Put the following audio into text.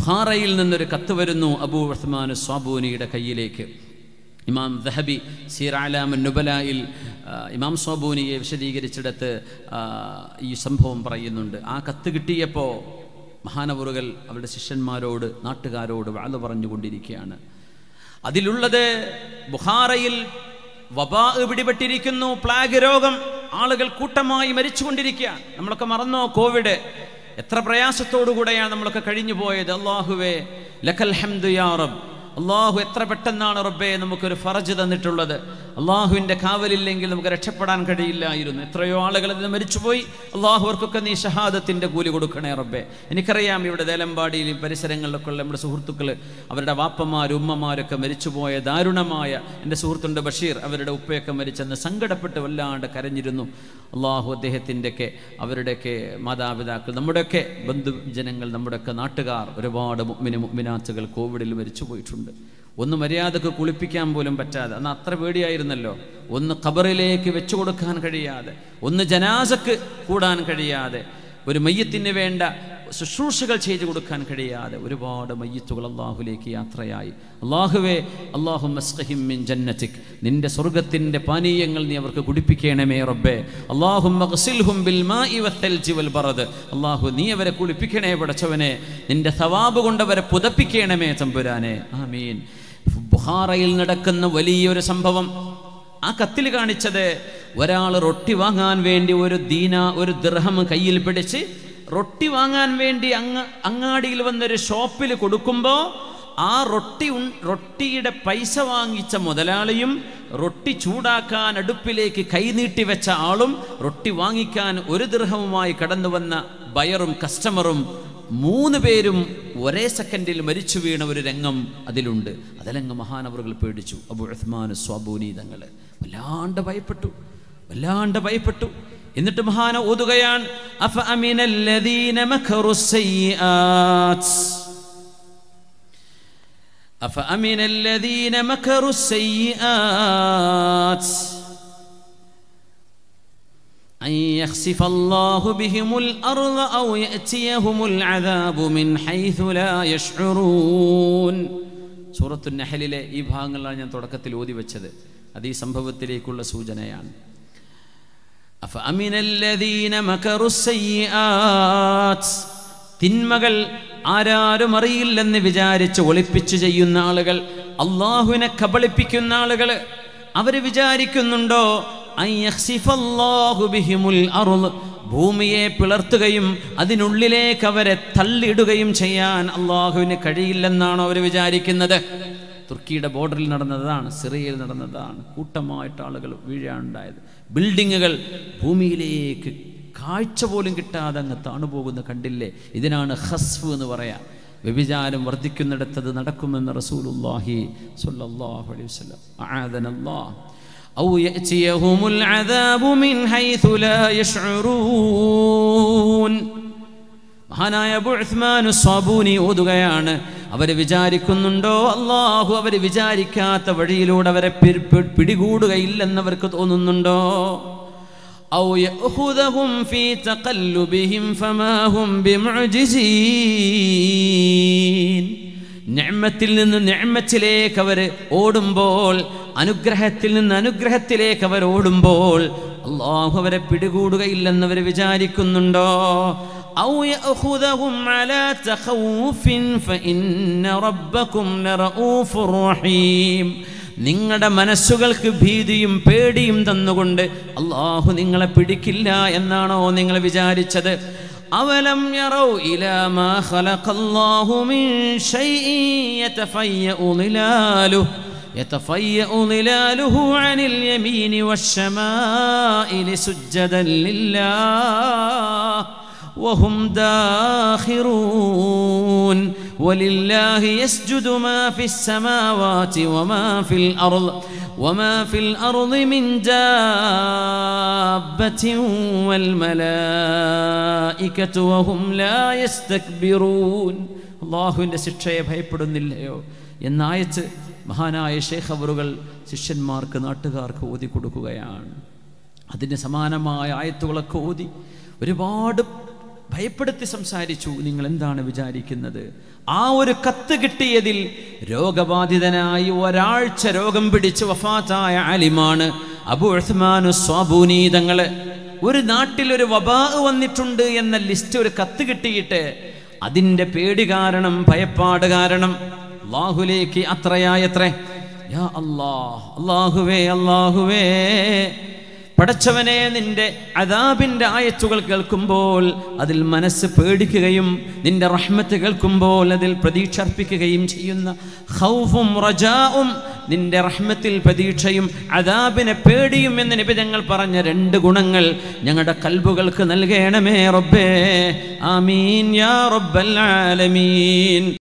ബുഹാറയിൽ നിന്നൊരു കത്ത് വരുന്നു അബൂ ഉസ്മാൻ സ്വാബൂനിയുടെ കയ്യിലേക്ക് ഇമാം ദഹബി സീറാലാമൻ നുബലായിൽ ആ, ഇമാം സ്വാബൂനിയെ വിശദീകരിച്ചിടത്ത് ആ, ഈ സംഭവം പറയുന്നുണ്ട് ആ കത്ത് കിട്ടിയപ്പോൾ മഹാനവറുകൾ അവരുടെ ശിഷ്യന്മാരോട് നാട്ടുകാരോട് വാഴ പറഞ്ഞുകൊണ്ടിരിക്കുകയാണ് അതിലുള്ളത് ബുഹാറയിൽ വബാ പിടിപെട്ടിരിക്കുന്നു പ്ലാഗ് രോഗം ആളുകൾ കൂട്ടമായി മരിച്ചുകൊണ്ടിരിക്കുകയാണ് നമ്മളൊക്കെ മറന്നോ കോവിഡ് എത്ര പ്രയാസത്തോടു കൂടെയാണ് നമ്മളൊക്കെ കഴിഞ്ഞു പോയത് അള്ളാഹുവേ ലക്കൽ ഹംദു യാ റബ്ബ് അള്ളാഹു എത്ര പെട്ടെന്നാണ് റബ്ബെ നമുക്കൊരു ഫറജ് തന്നിട്ടുള്ളത് അള്ളാഹുവിൻ്റെ കാവലില്ലെങ്കിൽ നമുക്ക് രക്ഷപ്പെടാൻ കഴിയില്ലായിരുന്നു എത്രയോ ആളുകൾ ഇതിന് മരിച്ചുപോയി അള്ളാഹു അവർക്കൊക്കെ നീ ഷഹാദത്തിൻ്റെ കൂലി കൊടുക്കണേ റബ്ബെ എനിക്കറിയാം ഇവിടെ ദേലമ്പാടിയിലും പരിസരങ്ങളിലൊക്കെ ഉള്ള നമ്മുടെ സുഹൃത്തുക്കൾ അവരുടെ വാപ്പമാരും ഉമ്മമാരൊക്കെ മരിച്ചുപോയ ദാരുണമായ എൻ്റെ സുഹൃത്തുണ്ട് ബഷീർ അവരുടെ ഉപ്പയൊക്കെ മരിച്ചെന്ന് സങ്കടപ്പെട്ട് വല്ലാണ്ട് കരഞ്ഞിരുന്നു അള്ളാഹു അദ്ദേഹത്തിൻ്റെയൊക്കെ അവരുടെയൊക്കെ മാതാപിതാക്കൾ നമ്മുടെയൊക്കെ ബന്ധുജനങ്ങൾ നമ്മുടെയൊക്കെ നാട്ടുകാർ ഒരുപാട് മുഗ്മിന് മുഗ്മിനാത്തുകൾ കോവിഡിൽ മരിച്ചു പോയിട്ടുണ്ട് ഒന്ന് മര്യാദക്ക് കുളിപ്പിക്കാൻ പോലും പറ്റാതെ അന്ന് അത്ര പേടിയായിരുന്നല്ലോ ഒന്ന് ഖബറിലേക്ക് വെച്ചു കൊടുക്കാൻ കഴിയാതെ ഒന്ന് ജനാസക്ക് കൂടാൻ കഴിയാതെ ഒരു മയ്യത്തിന് വേണ്ട ശുശ്രൂഷകൾ ചെയ്തു കൊടുക്കാൻ കഴിയാതെ ഒരുപാട് മയ്യത്തുകൾ അള്ളാഹുലേക്ക് യാത്രയായി അള്ളാഹുവേ അള്ളാഹു മിൻ ജന്നത്തിക് നിന്റെ സ്വർഗത്തിൻ്റെ പാനീയങ്ങൾ നീ അവർക്ക് കുടിപ്പിക്കണമേ റബ്ബേ അള്ളാഹു അള്ളാഹു നീ അവരെ കുളിപ്പിക്കണേ പടച്ചവനെ നിന്റെ സവാബ് കൊണ്ടവരെ പുതപ്പിക്കണമേ തമ്പുരാനെ ആമീൻ ബുഹാറയിൽ നടക്കുന്ന വലിയൊരു സംഭവം ആ കത്തിൽ കാണിച്ചത് ഒരാൾ റൊട്ടി വാങ്ങാൻ വേണ്ടി ഒരു ദീന ഒരു ദൃഹം കയ്യിൽ പിടിച്ച് റൊട്ടി വാങ്ങാൻ വേണ്ടി അങ്ങ് അങ്ങാടിയിൽ വന്നൊരു ഷോപ്പിൽ കൊടുക്കുമ്പോൾ ആ റൊട്ടി ഉൺ- റൊട്ടിയുടെ പൈസ വാങ്ങിച്ച മുതലാളിയും റൊട്ടി ചൂടാക്കാൻ അടുപ്പിലേക്ക് കൈനീട്ടി വെച്ച ആളും റൊട്ടി വാങ്ങിക്കാൻ ഒരു ദൃഹവുമായി കടന്നു വന്ന ബയറും കസ്റ്റമറും മൂന്ന് പേരും ഒരേ സെക്കൻഡിൽ മരിച്ചു വീണ ഒരു രംഗം അതിലുണ്ട് അതിലങ്ങ് മഹാനവറുകൾ പേടിച്ചു അബു ഉസ്മാൻ സ്വാബൂനീതങ്ങൾ വല്ലാണ്ട് ഭയപ്പെട്ടു വല്ലാണ്ട് ഭയപ്പെട്ടു എന്നിട്ട് മഹാന ഓതുകയാണ് അഫ അമിനല്ലദീന മഖറുസ്സയ്യിആത്ത് أفأمن الذين مكروا السيئات أن يخسف الله بهم الأرض أو يأتيهم العذاب من حيث لا يشعرون സൂറത്തു നഹലിലെ ഈ ഭാഗങ്ങളാണ് ഞാൻ തുടക്കത്തിൽ ഓതി വെച്ചത് അത് ഈ സംഭവത്തിലേക്കുള്ള സൂചനയാണ് അഫ അമിനല്ലദീന മകറുസ്സയ്യിആത്ത് തിന്മകൾ ആരാരും അറിയില്ലെന്ന് വിചാരിച്ച് ഒളിപ്പിച്ചു ചെയ്യുന്ന ആളുകൾ അള്ളാഹുവിനെ കബളിപ്പിക്കുന്ന ആളുകൾ അവർ വിചാരിക്കുന്നുണ്ടോ അൻ യഖ്സിഫല്ലാഹു ബിഹിമുൽ അർള് ഭൂമിയെ പിളർത്തുകയും അതിനുള്ളിലേക്ക് അവരെ തള്ളിയിടുകയും ചെയ്യാൻ അള്ളാഹുവിന് കഴിയില്ലെന്നാണോ അവർ വിചാരിക്കുന്നത് തുർക്കിയുടെ ബോർഡറിൽ നടന്നതാണ് സിറിയയിൽ നടന്നതാണ് കൂട്ടമായിട്ട് ആളുകൾ വീഴാനുണ്ടായത് ബിൽഡിങ്ങുകൾ ഭൂമിയിലേക്ക് കാഴ്ച പോലും കിട്ടാതെ അങ്ങ് താണുപോകുന്ന കണ്ടില്ലേ ഇതിനാണ് ഹസ്ഫ് എന്ന് പറയാം വ്യഭിചാരം വർദ്ധിക്കുന്നിടത്തത് നടക്കുമെന്ന് റസൂലുല്ലാഹി സ്വല്ലല്ലാഹു അലൈഹി വസല്ലം അആദനല്ലാഹ് ഔ യഅതിയഹുമുൽ അദാബു മിൻ ഹൈഥു ലാ യശ്ഉറൂൻ മഹാനായ അബു ഉസ്മാൻ സ്വാബൂനി ഓതുകയാണ് അവർ വിചാരിക്കുന്നുണ്ടോ അള്ളാഹു അവർ വിചാരിക്കാത്ത വഴിയിലൂടെ അവരെ പി- പി- പിടികൂടുകയില്ലെന്നവർക്ക് തോന്നുന്നുണ്ടോ ഔ യഅഖുദഹും ഫീ തഖല്ലുബിഹിം ഫമാ ഹും ബിമുഅ്ജിസീൻ നിഅ്മത്തിൽ നിന്ന് നിഅ്മത്തിലേക്ക് അവർ ഓടുമ്പോൾ അനുഗ്രഹത്തിൽ നിന്ന് അനുഗ്രഹത്തിലേക്ക് അവർ ഓടുമ്പോൾ അള്ളാഹു അവരെ പിടികൂടുകയില്ലെന്നവർ വിചാരിക്കുന്നുണ്ടോ ഔ യഅഖുദഹും അലാ തഖൗഫിൻ ഫഇന്ന റബ്ബക്കും ലറഊഫുർ റഹീം നിങ്ങളുടെ മനസ്സുകൾക്ക് ഭീതിയും പേടിയും തന്നുകൊണ്ട് അള്ളാഹു നിങ്ങളെ പിടിക്കില്ല എന്നാണോ നിങ്ങൾ വിചാരിച്ചത് അവലം യറൗ ഇലാ മാ ഖലഖല്ലാഹു മിൻ ശൈഇൻ യതഫയ്യഉ ളിലാലുഹു يتفيأ ظلاله عن اليمين والشمائل سجدا لله وهم داخرون ولله يسجد ما في السماوات وما في الأرض وما في الأرض من دابة والملائكة وهم لا يستكبرون അള്ളാഹുവിൻ്റെ ശിക്ഷയെ ഭയപ്പെടുന്നില്ലയോ എന്നായച്ച് മഹാനായ ഷേഖ് അവറുകൾ ശിഷ്യന്മാർക്ക് നാട്ടുകാർക്ക് ഓതി കൊടുക്കുകയാണ് അതിന് സമാനമായ ആയത്തുകളൊക്കെ ഓതി ഒരുപാട് ഭയപ്പെടുത്തി സംസാരിച്ചു നിങ്ങൾ എന്താണ് വിചാരിക്കുന്നത് ആ ഒരു കത്ത് കിട്ടിയതിൽ രോഗബാധിതനായി ഒരാഴ്ച രോഗം പിടിച്ച് വഫാത്തായ ആലിമാണ് അബു ഉസ്മാനു സ്വാബൂനി തങ്ങള് ഒരു നാട്ടിൽ ഒരു വബാ വന്നിട്ടുണ്ട് എന്ന ലിസ്റ്റ് ഒരു കത്ത് കിട്ടിയിട്ട് അതിൻ്റെ പേടി കാരണം ഭയപ്പാട് കാരണം അള്ളാഹുലേക്ക് അത്രയായത്രേ യാ അല്ലാഹ് അള്ളാഹുവേ അള്ളാഹുവേ പടച്ചവനെ നിന്റെ അദാബിന്റെ ആയത്തുകൾ കേൾക്കുമ്പോൾ അതിൽ മനസ്സ് പേടിക്കുകയും നിന്റെ റഹ്മത്ത് കേൾക്കുമ്പോൾ അതിൽ പ്രതീക്ഷ അർപ്പിക്കുകയും ചെയ്യുന്ന ഖൗഫും റജാവും നിന്റെ റഹ്മത്തിൽ പ്രതീക്ഷയും അദാബിനെ പേടിയും എന്ന് നബി ഞങ്ങൾ പറഞ്ഞ രണ്ട് ഗുണങ്ങൾ ഞങ്ങളുടെ കൽബുകൾക്ക് നൽകണമേ റബ്ബേ ആമീൻ യാ റബ്ബൽ ആലമീൻ